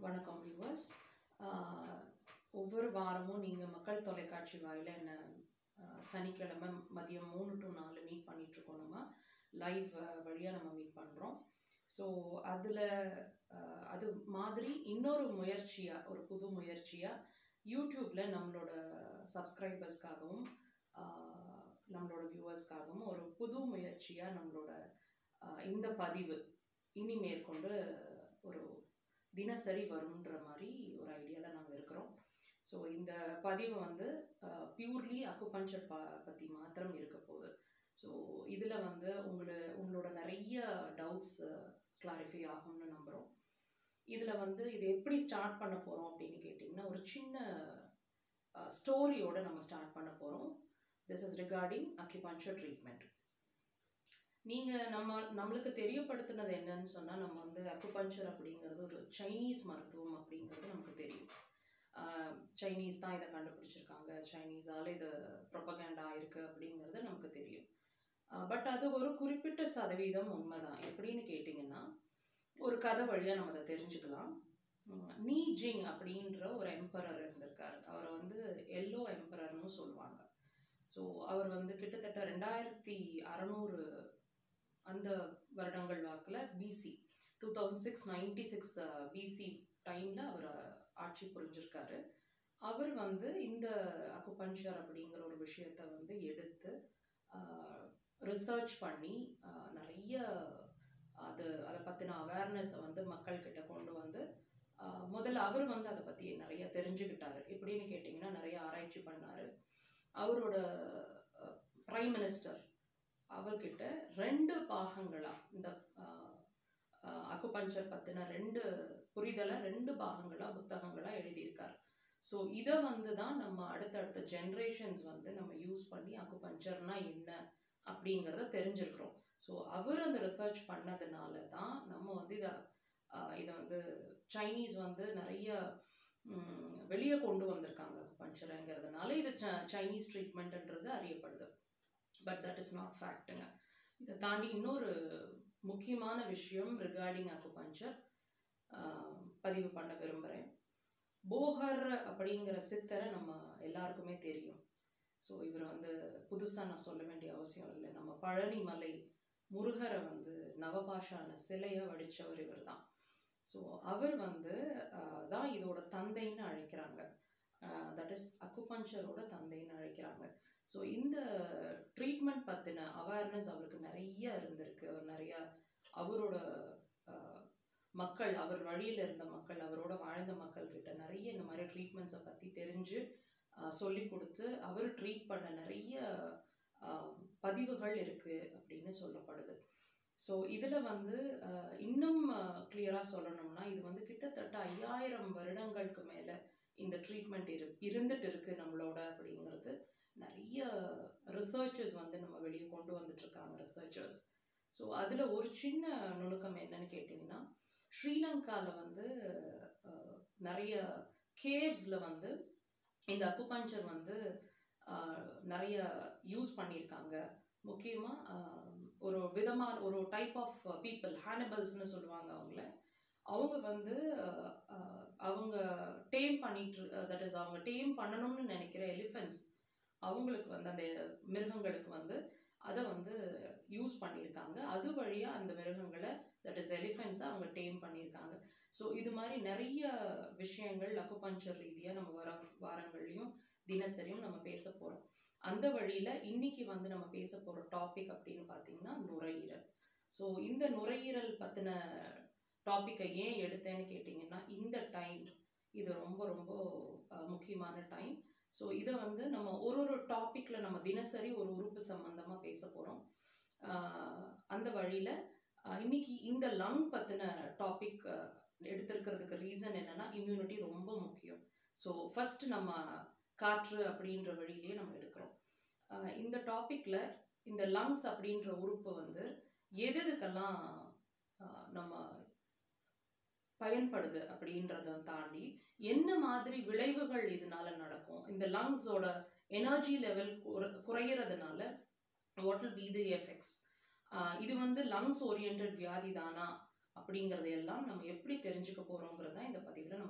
வணக்கம் வியூவர்ஸ் ஒவ்வொரு வாரமும் நீங்கள் மக்கள் தொலைக்காட்சி வாயில என்ன ஆஹ், சனிக்கிழமை மதியம் மூணு டு நாலு மீட் பண்ணிகிட்ருக்கோம் நம்ம லைவ் வழியாக நம்ம மீட் பண்ணுறோம் ஸோ அதில் அது மாதிரி இன்னொரு முயற்சியாக ஒரு புது முயற்சியாக யூடியூப்பில் நம்மளோட சப்ஸ்கிரைபர்ஸ்க்காகவும் நம்மளோட வியூவர்ஸ்க்காகவும் ஒரு புது முயற்சியாக நம்மளோட ஆஹ், இந்த பதிவு இனி மேற்கொண்டு ஒரு தினசரி வரும்ன்ற மாதிரி ஒரு ஐடியாவில் நாங்கள் இருக்கிறோம் ஸோ இந்த பதிவு வந்து பியூர்லி அக்குபஞ்சர் ப பற்றி மாத்திரம் இருக்க போகுது ஸோ இதில் வந்து உங்களோட உங்களோட நிறைய டவுட்ஸ் கிளாரிஃபை ஆகும்னு நம்புகிறோம் இதில் வந்து இது எப்படி ஸ்டார்ட் பண்ண போகிறோம் அப்படின்னு கேட்டிங்கன்னா ஒரு சின்ன ஸ்டோரியோட நம்ம ஸ்டார்ட் பண்ண போகிறோம் this is recording acupuncture treatment நீங்கள் நம்ம நம்மளுக்கு தெரியப்படுத்தினது என்னன்னு சொன்னால் நம்ம வந்து அக்குபஞ்சர் அப்படிங்கிறது ஒரு சைனீஸ் மருத்துவம் அப்படிங்கிறது நமக்கு தெரியும் ஆஹ் சைனீஸ் தான் இதை கண்டுபிடிச்சிருக்காங்க சைனீஸால் இது ப்ரொபகேண்டா ஆயிருக்கு அப்படிங்கிறது நமக்கு தெரியும் பட் அது ஒரு குறிப்பிட்ட சதவீதம் உண்மைதான் எப்படின்னு கேட்டிங்கன்னா ஒரு கதை வழியாக நம்ம அதை தெரிஞ்சுக்கலாம் உம், நீ ஜிங் அப்படின்ற ஒரு எம்பரர் இருந்திருக்கார் அவரை வந்து எல்லோ எம்பரர்னு சொல்லுவாங்க ஸோ அவர் வந்து கிட்டத்தட்ட ரெண்டாயிரத்தி அறநூறு அந்த வருடங்கள் வாக்கில் BC two thousand six ninety six BC டைமில் அவர் ஆட்சி புரிஞ்சிருக்காரு அவர் வந்து இந்த அக்குபஞ்சர் அப்படிங்கிற ஒரு விஷயத்த வந்து எடுத்து ரிசர்ச் பண்ணி ஆஹ், நிறைய அது அதை பற்றின அவேர்னஸை வந்து மக்கள்கிட்ட கொண்டு வந்து ஆஹ், முதல்ல அவர் வந்து அதை பற்றி நிறைய தெரிஞ்சுக்கிட்டாரு எப்படின்னு கேட்டிங்கன்னா நிறைய ஆராய்ச்சி பண்ணார் அவரோட ப்ரைம் மினிஸ்டர் அவர்கிட்ட ரெண்டு பாகங்களாக இந்த அக்குபஞ்சர் பற்றின ரெண்டு புரிதலை ரெண்டு பாகங்களாக புத்தகங்களாக எழுதியிருக்கார் ஸோ இதை வந்து தான் நம்ம அடுத்தடுத்த ஜென்ரேஷன்ஸ் வந்து நம்ம யூஸ் பண்ணி அக்குபஞ்சர்னா என்ன அப்படிங்கிறத தெரிஞ்சிருக்கிறோம் ஸோ அவர் அந்த ரிசர்ச் பண்ணதுனால தான் நம்ம வந்து இதை ஆஹ் இதை வந்து சைனீஸ் வந்து நிறைய ம், வெளியே கொண்டு வந்திருக்காங்க அக்குபஞ்சருங்கிறதுனால இது ச- சைனீஸ் ட்ரீட்மெண்ட்ன்றது அறியப்படுது பட் தட் இஸ் நாட் ஃபேக்ட்டுங்க இதை தாண்டி இன்னொரு முக்கியமான விஷயம் ரிகார்டிங் அக்குபஞ்சர் பதிவு பண்ண விரும்புகிறேன் போகர் அப்படிங்கிற சித்தரை நம்ம எல்லாருக்குமே தெரியும் ஸோ இவர் வந்து புதுசாக நான் சொல்ல வேண்டிய அவசியம் இல்லை நம்ம பழனி மலை முருகரை வந்து நவபாஷான சிலையை வடித்தவர் இவர் தான் ஸோ அவர் வந்து ஆஹ், தான் இதோட தந்தைன்னு அழைக்கிறாங்க தட் இஸ் அக்குபஞ்சரோட தந்தைன்னு அழைக்கிறாங்க ஸோ இந்த ட்ரீட்மெண்ட் பற்றின அவேர்னஸ் அவருக்கு நிறைய இருந்திருக்கு அவர் நிறைய அவரோட ஆஹ், மக்கள் அவர் வழியில் இருந்த மக்கள் அவரோட வாழ்ந்த மக்கள் கிட்ட நிறைய இந்த மாதிரி ட்ரீட்மெண்ட்ஸை பற்றி தெரிஞ்சு ஆஹ், சொல்லி கொடுத்து அவர் ட்ரீட் பண்ண நிறைய ஆஹ், பதிவுகள் இருக்குது அப்படின்னு சொல்லப்படுது ஸோ இதில் வந்து ஆஹ், இன்னும் கிளியராக சொல்லணும்னா இது வந்து கிட்டத்தட்ட ஐயாயிரம் வருடங்களுக்கு மேலே இந்த ட்ரீட்மெண்ட் இரு இருந்துட்டு இருக்கு நம்மளோட அப்படிங்கிறது நிறைய ரிசர்ச்சர்ஸ் வந்து நம்ம வெளியே கொண்டு வந்துட்டு இருக்காங்க ரிசர்ச்சர்ஸ் ஸோ அதில் ஒரு சின்ன நுணுக்கம் என்னன்னு கேட்டிங்கன்னா ஸ்ரீலங்காவில் வந்து அஹ், நிறைய கேவ்ஸில் வந்து இந்த அக்குபஞ்சர் வந்து அஹ், நிறைய யூஸ் பண்ணியிருக்காங்க முக்கியமாக ஒரு விதமான ஒரு டைப் ஆஃப் பீப்புள் ஹானிபல்ஸ்னு சொல்லுவாங்க அவங்கள அவங்க வந்து அஹ், அஹ், அவங்க டேம் பண்ணிட்டு தட் இஸ் அவங்க டேம் பண்ணணும்னு நினைக்கிற எலிஃபென்ட்ஸ் அவங்களுக்கு வந்து அந்த மிருகங்களுக்கு வந்து அதை வந்து யூஸ் பண்ணியிருக்காங்க அது வழியாக அந்த மிருகங்களை தட் இஸ் எலிஃபென்ட்ஸை அவங்க டேம் பண்ணியிருக்காங்க ஸோ இது மாதிரி நிறைய விஷயங்கள் அக்குபஞ்சர் ரீதியாக நம்ம வர வாரங்கள்லையும் தினசரியும் நம்ம பேச போகிறோம் அந்த வழியில் இன்னைக்கு வந்து நம்ம பேச போகிற டாபிக் அப்படின்னு பார்த்தீங்கன்னா நுரையீரல் ஸோ இந்த நுரையீரல் பற்றின டாப்பிக்கை ஏன் எடுத்தேன்னு கேட்டிங்கன்னா இந்த டைம் இது ரொம்ப ரொம்ப அஹ், முக்கியமான டைம் ஸோ இதை வந்து நம்ம ஒரு ஒரு டாப்பிக்கில் நம்ம தினசரி ஒரு உறுப்பு சம்மந்தமாக பேச போகிறோம் அந்த வழியில் இன்னைக்கு இந்த லங் பற்றின டாபிக் எடுத்திருக்கிறதுக்கு ரீசன் என்னன்னா இம்யூனிட்டி ரொம்ப முக்கியம் ஸோ ஃபர்ஸ்ட் நம்ம காற்று அப்படின்ற வழியிலேயே நம்ம எடுக்கிறோம் ஆஹ் இந்த டாப்பிக்கில் இந்த லங்ஸ் அப்படின்ற உறுப்பு வந்து எது எதுக்கெல்லாம் ஆஹ் நம்ம பயன்படுது அப்படின்றத தாண்டி என்ன மாதிரி விளைவுகள் இதனால நடக்கும் இந்த லங்ஸோட எனர்ஜி லெவல் குறையிறதுனால what will be the effects இது வந்து லங்ஸ் ஓரியன்ட் வியாதி தானா அப்படிங்கிறதையெல்லாம் நம்ம எப்படி தெரிஞ்சுக்க போகிறோங்கிறது தான் இந்த பதிவில் நம்ம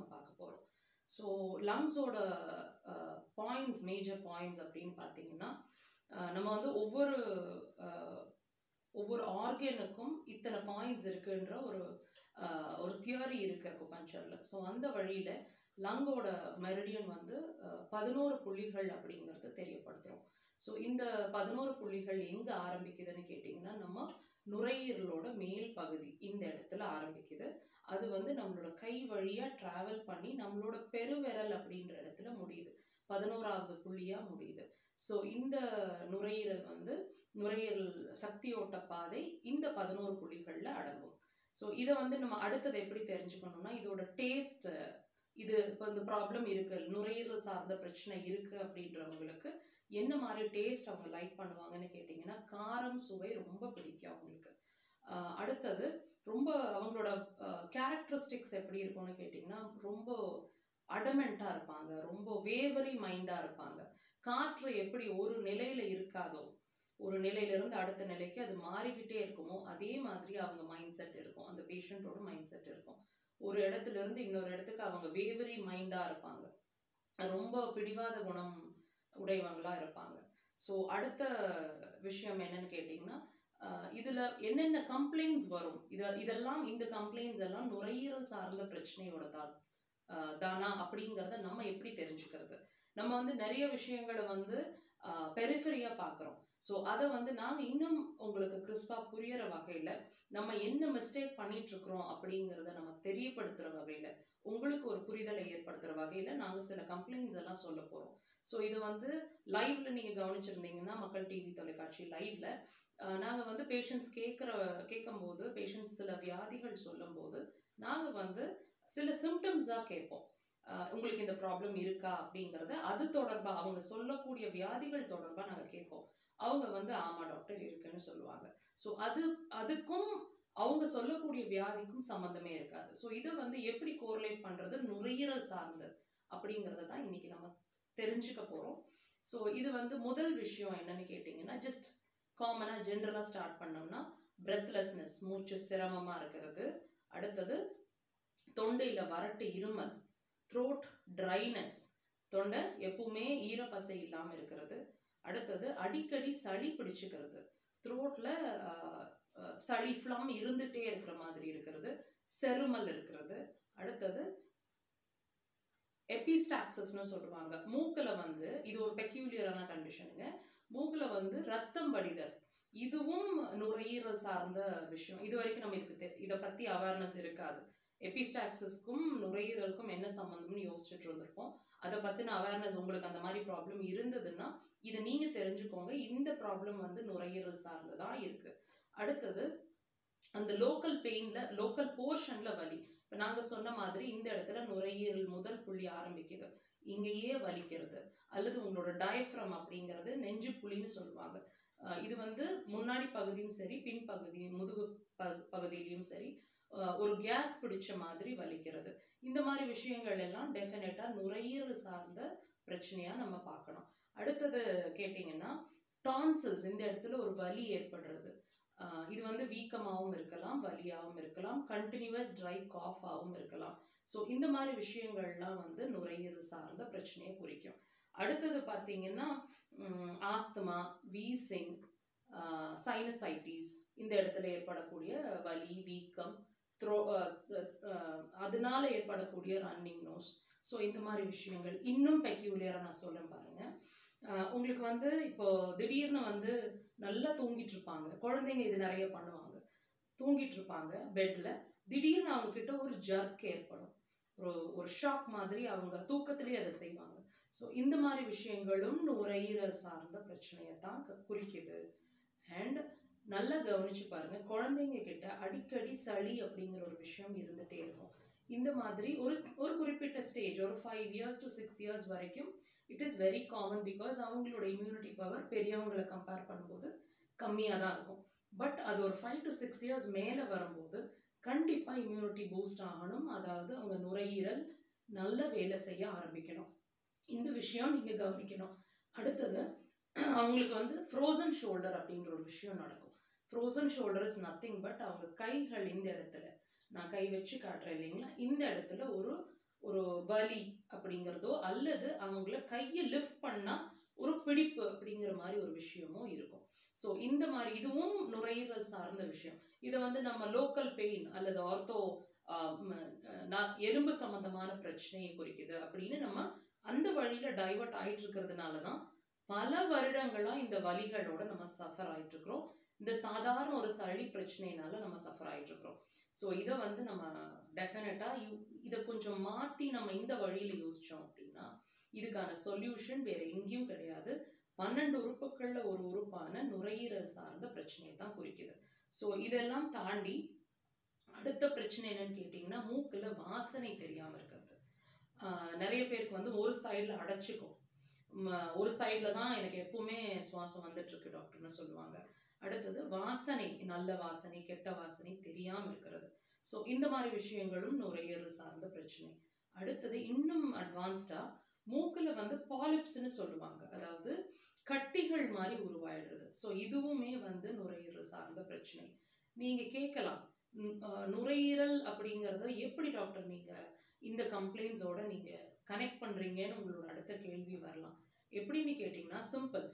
ஸோ லங்ஸோட பாயிண்ட்ஸ் மேஜர் பாயிண்ட்ஸ் அப்படின்னு பார்த்தீங்கன்னா அஹ், நம்ம வந்து ஒவ்வொரு அஹ், ஒவ்வொரு ஆர்கனுக்கும் இத்தனை பாயிண்ட்ஸ் இருக்குன்ற ஒரு அஹ், ஒரு தியரி இருக்கு அக்குபஞ்சரில் ஸோ அந்த வழியில் லங்கோட மெரிடியன் வந்து பதினோரு புள்ளிகள் அப்படிங்கிறது தெரியப்படுத்துகிறோம் ஸோ இந்த பதினோரு புள்ளிகள் எங்கே ஆரம்பிக்குதுன்னு கேட்டிங்கன்னா நம்ம நுரையீரலோட மேல் பகுதி இந்த இடத்துல ஆரம்பிக்குது அது வந்து நம்மளோட கை வழியாக ட்ராவல் பண்ணி நம்மளோட பெருவிரல் அப்படின்ற இடத்துல முடியுது பதினோராவது புள்ளியாக முடியுது ஸோ இந்த நுரையீரல் வந்து நுரையீரல் சக்தியோட்ட பாதை இந்த பதினோரு புள்ளிகளில் அடங்கும் ஸோ இதை வந்து நம்ம அடுத்தது எப்படி தெரிஞ்சுக்கணும்னா இதோட டேஸ்ட் இது இப்போ இந்த ப்ராப்ளம் இருக்கு நுரையீரல் சார்ந்த பிரச்சனை இருக்கு அப்படின்றவங்களுக்கு என்ன மாதிரி டேஸ்ட் அவங்க லைக் பண்ணுவாங்கன்னு கேட்டிங்கன்னா காரம் சுவை ரொம்ப பிடிக்கும் அவங்களுக்கு ஆஹ் அடுத்தது ரொம்ப அவங்களோட கேரக்டரிஸ்டிக்ஸ் எப்படி இருக்கும்னு கேட்டிங்கன்னா ரொம்ப அடமெண்ட்டாக இருப்பாங்க ரொம்ப வேவரி மைண்டாக இருப்பாங்க காற்று எப்படி ஒரு நிலையில இருக்காதோ ஒரு நிலையிலிருந்து அடுத்த நிலைக்கு அது மாறிக்கிட்டே இருக்குமோ அதே மாதிரி அவங்க மைண்ட் செட் இருக்கும் அந்த பேஷண்ட்டோட மைண்ட் செட் இருக்கும் ஒரு இடத்துல இருந்து இன்னொரு இடத்துக்கு அவங்க வேவரி மைண்டாக இருப்பாங்க ரொம்ப பிடிவாத குணம் உடையவங்களா இருப்பாங்க ஸோ அடுத்த விஷயம் என்னன்னு கேட்டிங்கன்னா ஆஹ் இதுல என்னென்ன கம்ப்ளைண்ட்ஸ் வரும் இத இதெல்லாம் இந்த கம்ப்ளைண்ட்ஸ் எல்லாம் நுரையீரல் சார்ந்த பிரச்சனையோட தான் ஆஹ் தானா அப்படிங்கிறத நம்ம எப்படி தெரிஞ்சுக்கிறது நம்ம வந்து நிறைய விஷயங்களை வந்து பெரிஃபரியா பார்க்குறோம் ஸோ அதை வந்து நாங்கள் இன்னும் உங்களுக்கு கிறிஸ்பா புரியற வகையில் நம்ம என்ன மிஸ்டேக் பண்ணிட்டு இருக்கிறோம் அப்படிங்கிறத நம்ம தெரியப்படுத்துகிற வகையில் உங்களுக்கு ஒரு புரிதலை ஏற்படுத்துகிற வகையில் நாங்கள் சில கம்ப்ளைண்ட்ஸ் எல்லாம் சொல்ல போகிறோம் ஸோ இது வந்து லைவ்ல நீங்கள் கவனிச்சிருந்தீங்கன்னா மக்கள் டிவி தொலைக்காட்சி லைவ்ல நாங்கள் வந்து பேஷண்ட்ஸ் கேட்குற கேட்கும்போது பேஷண்ட்ஸ் சில வியாதிகள் சொல்லும்போது நாங்கள் வந்து சில சிம்டம்ஸாக கேட்போம் ஆஹ் உங்களுக்கு இந்த ப்ராப்ளம் இருக்கா அப்படிங்கிறத அது தொடர்பாக அவங்க சொல்லக்கூடிய வியாதிகள் தொடர்பாக நாங்கள் கேட்போம் அவங்க வந்து ஆமாம் டாக்டர் இருக்குன்னு சொல்லுவாங்க ஸோ அது அதுக்கும் அவங்க சொல்லக்கூடிய வியாதிக்கும் சம்மந்தமே இருக்காது ஸோ இதை வந்து எப்படி கோரிலேட் பண்ணுறது நுரையீரல் சார்ந்து அப்படிங்கிறத தான் இன்னைக்கு நம்ம தெரிஞ்சுக்க போகிறோம் ஸோ இது வந்து முதல் விஷயம் என்னன்னு கேட்டிங்கன்னா ஜஸ்ட் காமனாக ஜென்ரலாக ஸ்டார்ட் பண்ணோம்னா பிரெத்லெஸ்னஸ் மூச்சு சிரமமாக இருக்கிறது அடுத்தது தொண்டையில் வறட்டு இருமல் த்ரோட் ட்ரைனஸ் தொண்டை எப்பவுமே ஈரப்பசை இல்லாமல் இருக்கிறது அடுத்தது அடிக்கடி சளி பிடிச்சுக்கிறது த்ரோட்டில் சளி ஃப்ளம் இருந்துகிட்டே இருக்கிற மாதிரி இருக்கிறது செருமல் இருக்கிறது அடுத்தது எபிஸ்டாக்சஸ்னு சொல்லுவாங்க மூக்கில் வந்து இது ஒரு பெக்யூலியரான கண்டிஷனுங்க மூக்கில் வந்து ரத்தம் வடிதல் இதுவும் நுரையீரல் சார்ந்த விஷயம் இது வரைக்கும் நம்ம இதுக்கு தெ- இதை பற்றி அவேர்னஸ் இருக்காது எபிஸ்டாக்சஸ்க்கும் நுரையீரலுக்கும் என்ன சம்மந்தம்னு யோசிச்சுட்டு இருந்திருப்போம் அதை பற்றின அவேர்னஸ் உங்களுக்கு அந்த மாதிரி ப்ராப்ளம் இருந்ததுன்னா இதை நீங்கள் தெரிஞ்சுக்கோங்க இந்த ப்ராப்ளம் வந்து நுரையீரல் சார்ந்ததாக இருக்கு அடுத்தது அந்த லோக்கல் பெயினில் லோக்கல் போர்ஷனில் வலி இப்போ நாங்கள் சொன்ன மாதிரி இந்த இடத்துல நுரையீரல் முதல் புள்ளி ஆரம்பிக்குது இங்கேயே வலிக்கிறது அல்லது உங்களோட டயஃப்ரம் அப்படிங்கிறது நெஞ்சு புள்ளின்னு சொல்லுவாங்க அஹ் இது வந்து முன்னாடி பகுதியும் சரி பின் பகுதி முதுகு பகு பகுதியிலையும் சரி அஹ் ஒரு கேஸ் பிடிச்ச மாதிரி வலிக்கிறது இந்த மாதிரி விஷயங்கள் எல்லாம் டெஃபினட்டாக நுரையீரல் சார்ந்த பிரச்சனையாக நம்ம பார்க்கணும் அடுத்தது கேட்டிங்கன்னா டான்சில்ஸ் இந்த இடத்துல ஒரு வலி ஏற்படுறது ஆஹ் இது வந்து வீக்கமாகவும் இருக்கலாம் வலியாகவும் இருக்கலாம் கண்டினியூவஸ் ட்ரை காஃபாகவும் இருக்கலாம் ஸோ இந்த மாதிரி விஷயங்கள்லாம் வந்து நுரையீரல் சார்ந்த பிரச்சனையை குறிக்கும் அடுத்தது பார்த்தீங்கன்னா ஆஸ்துமா வீசிங் சைனசைட்டிஸ் இந்த இடத்துல ஏற்படக்கூடிய வலி வீக்கம் த்ரோ அதனால ஏற்படக்கூடிய ரன்னிங் நோஸ் ஸோ இந்த மாதிரி விஷயங்கள் இன்னும் பெக்யூலியராக நான் சொல்றேன் பாருங்க ஆஹ் உங்களுக்கு வந்து இப்போ திடீர்னு வந்து நல்லா தூங்கிட்டு இருப்பாங்க குழந்தைங்க இது நிறைய பண்ணுவாங்க தூங்கிட்டு இருப்பாங்க பெட்ல திடீர்னு அவங்க கிட்ட ஒரு ஜர்க் ஏற்படும் ஒரு ஒரு ஷாக் மாதிரி அவங்க தூக்கத்திலேயே அதை செய்வாங்க ஸோ இந்த மாதிரி விஷயங்களும் நுரையீரல் சார்ந்த பிரச்சனையை தான் க- குறிக்குது அண்ட் நல்லா கவனிச்சு பாருங்க குழந்தைங்க கிட்ட அடிக்கடி சளி அப்படிங்கிற ஒரு விஷயம் இருந்துட்டே இருக்கும் இந்த மாதிரி ஒரு ஒரு குறிப்பிட்ட ஸ்டேஜ் ஒரு five years to six years வரைக்கும் it is very common because அவங்களோட இம்யூனிட்டி பவர் பெரியவங்களை கம்பேர் பண்ணும்போது கம்மியாக தான் இருக்கும் பட் அது ஒரு ஃபைவ் டு சிக்ஸ் இயர்ஸ் மேலே வரும்போது கண்டிப்பாக இம்யூனிட்டி பூஸ்ட் ஆகணும் அதாவது அவங்க நுரையீரல் நல்ல வேலை செய்ய ஆரம்பிக்கணும் இந்த விஷயம் நீங்கள் கவனிக்கணும் அடுத்தது அவங்களுக்கு வந்து ஃப்ரோசன் ஷோல்டர் அப்படின்ற ஒரு விஷயம் நடக்கும் frozen shoulder is nothing but அவங்க கைகள் இந்த இடத்துல நான் கை வச்சு காட்டுறேன் இல்லைங்களா இந்த இடத்துல ஒரு ஒரு வலி அப்படிங்கிறதோ அல்லது அவங்கள கையை லிஃப்ட் பண்ணா ஒரு பிடிப்பு அப்படிங்கிற மாதிரி ஒரு விஷயமும் இருக்கும் ஸோ இந்த மாதிரி இதுவும் நுரையீரல் சார்ந்த விஷயம் இதை வந்து நம்ம லோக்கல் பெயின் அல்லது ஆர்த்தோ எலும்பு சம்பந்தமான பிரச்சனையை குறிக்குது அப்படின்னு நம்ம அந்த வழியில டைவர்ட் ஆயிட்டு இருக்கிறதுனால தான் பல வருடங்களா இந்த வலிகளோட நம்ம சஃபர் ஆயிட்டு இருக்கிறோம் இந்த சாதாரண ஒரு சளி பிரச்சனைனால நம்ம சஃபர் ஆயிட்டு இருக்கிறோம் ஸோ இதை வந்து நம்ம டெஃபினட்டா இதை கொஞ்சம் மாத்தி நம்ம இந்த வழியில யோசிச்சோம் அப்படின்னா இதுக்கான சொல்யூஷன் வேற எங்கேயும் கிடையாது பன்னெண்டு உறுப்புகள்ல ஒரு உறுப்பான நுரையீரல் சார்ந்த பிரச்சனையை தான் குறிக்குது ஸோ இதெல்லாம் தாண்டி அடுத்த பிரச்சனை என்னன்னு கேட்டிங்கன்னா மூக்குல வாசனை தெரியாம இருக்கிறது ஆஹ் நிறைய பேருக்கு வந்து ஒரு சைடில் அடைச்சிக்கும் ம- ஒரு சைடில் தான் எனக்கு எப்பவுமே சுவாசம் வந்துட்டு இருக்கு டாக்டர்னு சொல்லுவாங்க அடுத்தது வாசனை நல்ல வாசனை கெட்ட வாசனை தெரியாம இருக்கிறது ஸோ இந்த மாதிரி விஷயங்களும் நுரையீரல் சார்ந்த பிரச்சனை அடுத்தது இன்னும் அட்வான்ஸ்டா மூக்குல வந்து பாலிப்ஸ்னு சொல்லுவாங்க அதாவது கட்டிகள் மாதிரி உருவாயிடுறது ஸோ இதுவுமே வந்து நுரையீரல் சார்ந்த பிரச்சனை நீங்க கேட்கலாம் நு- ஆஹ் நுரையீரல் அப்படிங்கறத எப்படி டாக்டர் நீங்க இந்த கம்ப்ளைண்ட்ஸோட நீங்க கனெக்ட் பண்றீங்கன்னு உங்களோட அடுத்த கேள்வி வரலாம் எப்படின்னு கேட்டிங்கன்னா சிம்பிள்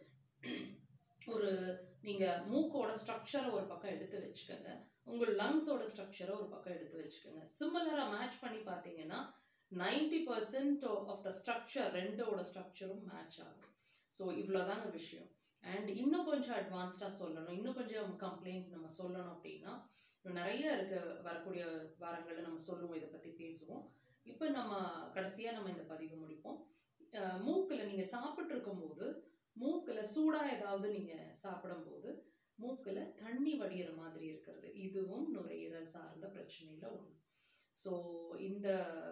ஒரு நீங்க மூக்கோட ஸ்ட்ரக்சரை ஒரு பக்கம் எடுத்து வச்சுக்கோங்க உங்கள் லங்ஸோட ஸ்ட்ரக்சரை ஒரு பக்கம் எடுத்து வச்சுக்கோங்க சிமிலரா மேட்ச் பண்ணி பார்த்தீங்கன்னா ninety percent of the structure ரெண்டோட ஸ்ட்ரக்சரும் மேட்ச் ஆகும் ஸோ இவ்வளோதாங்க விஷயம் அண்ட் இன்னும் கொஞ்சம் அட்வான்ஸ்டாக சொல்லணும் இன்னும் கொஞ்சம் கம்ப்ளைண்ட்ஸ் நம்ம சொல்லணும் அப்படின்னா இன்னும் நிறைய இருக்கு வரக்கூடிய வாரங்களில் நம்ம சொல்லுவோம் இதை பற்றி பேசுவோம் இப்போ நம்ம கடைசியாக நம்ம இந்த பதிவு முடிப்போம் அஹ் மூக்குல நீங்க சாப்பிட்டு இருக்கும்போது மூக்குல சூடா ஏதாவது நீங்க சாப்பிடும்போது மூக்குல தண்ணி வடிகிற மாதிரி இருக்கிறது இதுவும் நுரையீரல் சார்ந்த பிரச்சனையில ஒண்ணு ஸோ இந்த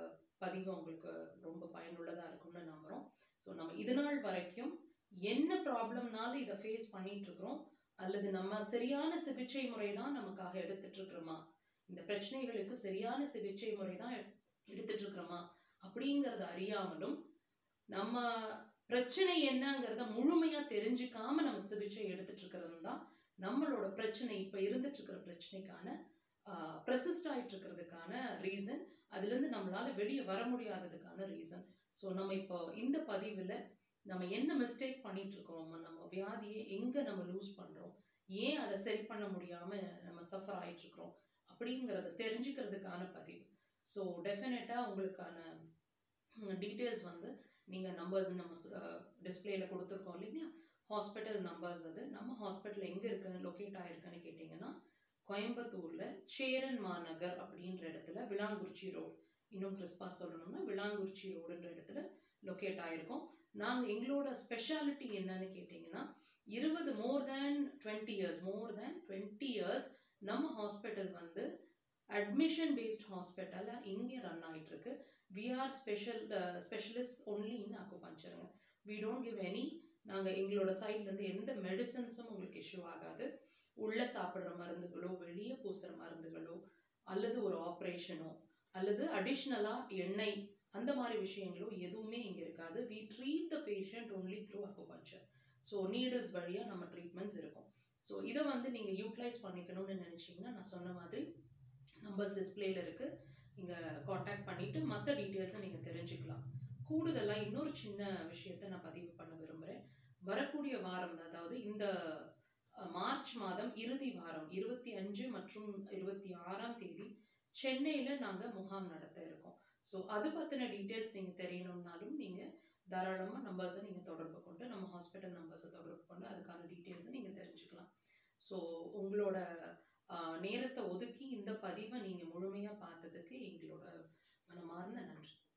பதிவு உங்களுக்கு ரொம்ப பயனுள்ளதா இருக்கும்னு நம்புறோம் ஸோ நம்ம இது நாள் வரைக்கும் என்ன ப்ராப்ளம்னால இதை ஃபேஸ் பண்ணிட்டு இருக்கிறோம் அல்லது நம்ம சரியான சிகிச்சை முறை தான் நமக்காக எடுத்துட்டு இருக்கிறோமா இந்த பிரச்சனைகளுக்கு சரியான சிகிச்சை முறை தான் எடுத்துட்டு இருக்கிறோமா அப்படிங்கறத அறியாமலும் நம்ம பிரச்சனை என்னங்கிறத முழுமையா தெரிஞ்சுக்காம நம்ம சிகிச்சை எடுத்துட்டு இருக்கிறது தான் நம்மளோட பிரச்சனை இப்ப இருந்துட்டு இருக்கிற பிரச்சனைக்கான ப்ரெசிஸ்ட் ஆயிட்டு இருக்கிறதுக்கான ரீசன் அதுல இருந்து நம்மளால வெளியே வர முடியாததுக்கான ரீசன் ஸோ நம்ம இப்போ இந்த பதிவுல நம்ம என்ன மிஸ்டேக் பண்ணிட்டு இருக்கோம் நம்ம வியாதியை எங்க நம்ம லூஸ் பண்றோம் ஏன் அதை சரி பண்ண முடியாம நம்ம சஃபர் ஆயிட்டு இருக்கிறோம் அப்படிங்கறத தெரிஞ்சுக்கிறதுக்கான பதிவு ஸோ டெஃபினட்டா உங்களுக்கான டீட்டெயில்ஸ் வந்து நீங்கள் நம்பர்ஸ் நம்ம டிஸ்பிளேல கொடுத்துருக்கோம் இல்லைங்களா ஹாஸ்பிட்டல் நம்பர்ஸ் அது நம்ம ஹாஸ்பிட்டல் எங்கே இருக்குன்னு லொக்கேட் ஆயிருக்குன்னு கேட்டிங்கன்னா கோயம்புத்தூரில் சேரன் மாநகர் அப்படின்ற இடத்துல விளாங்குறிச்சி ரோடு இன்னும் கிறிஸ்பாக சொல்லணும்னா விளாங்குறிச்சி ரோடுன்ற இடத்துல லொக்கேட் ஆயிருக்கோம் நாங்கள் எங்களோட ஸ்பெஷாலிட்டி என்னன்னு கேட்டிங்கன்னா இருபது more than twenty years more than twenty years நம்ம ஹாஸ்பிட்டல் வந்து அட்மிஷன் பேஸ்ட் ஹாஸ்பிட்டலாக இங்கே ரன் ஆயிட்டு இருக்கு we are special specialist only in அக்குபஞ்சருங்க வி டோன்ட் கிவ் எனி நாங்கள் எங்களோட சைட்லேருந்து எந்த மெடிசன்ஸும் உங்களுக்கு இஷ்யூ ஆகாது உள்ளே சாப்பிட்ற மருந்துகளோ வெளியே பூசுகிற மருந்துகளோ அல்லது ஒரு ஆப்ரேஷனோ அல்லது அடிஷ்னலாக எண்ணெய் அந்த மாதிரி விஷயங்களோ எதுவுமே இங்கே இருக்காது we treat the patient only through acupuncture so needles வழியாக நம்ம ட்ரீட்மெண்ட்ஸ் இருக்கும் ஸோ இதை வந்து நீங்கள் யூட்டிலைஸ் பண்ணிக்கணும்னு நினச்சிங்கன்னா நான் சொன்ன மாதிரி நம்பர்ஸ் டிஸ்பிளேல இருக்குது நீங்கள் காண்டாக்ட் பண்ணிவிட்டு மற்ற டீட்டெயில்ஸை நீங்கள் தெரிஞ்சுக்கலாம் கூடுதலாக இன்னொரு சின்ன விஷயத்த நான் பதிவு பண்ண விரும்புகிறேன் வரக்கூடிய வாரம் அதாவது இந்த அஹ், மார்ச் மாதம் இறுதி வாரம் இருபத்தி அஞ்சு மற்றும் இருபத்தி ஆறாம் தேதி சென்னையில் நாங்கள் முகாம் நடத்த இருக்கோம் ஸோ அது பற்றின டீட்டெயில்ஸ் நீங்கள் தெரியணும்னாலும் நீங்கள் தாராளமாக நம்பர்ஸை நீங்கள் தொடர்பு கொண்டு நம்ம ஹாஸ்பிட்டல் நம்பர்ஸை தொடர்பு கொண்டு அதுக்கான டீட்டெயில்ஸை நீங்கள் தெரிஞ்சுக்கலாம் ஸோ உங்களோட ஆஹ், நேரத்தை ஒதுக்கி இந்த பதிவை நீங்கள் முழுமையாக பார்த்ததுக்கு எங்களோட மனமார்ந்த நன்றி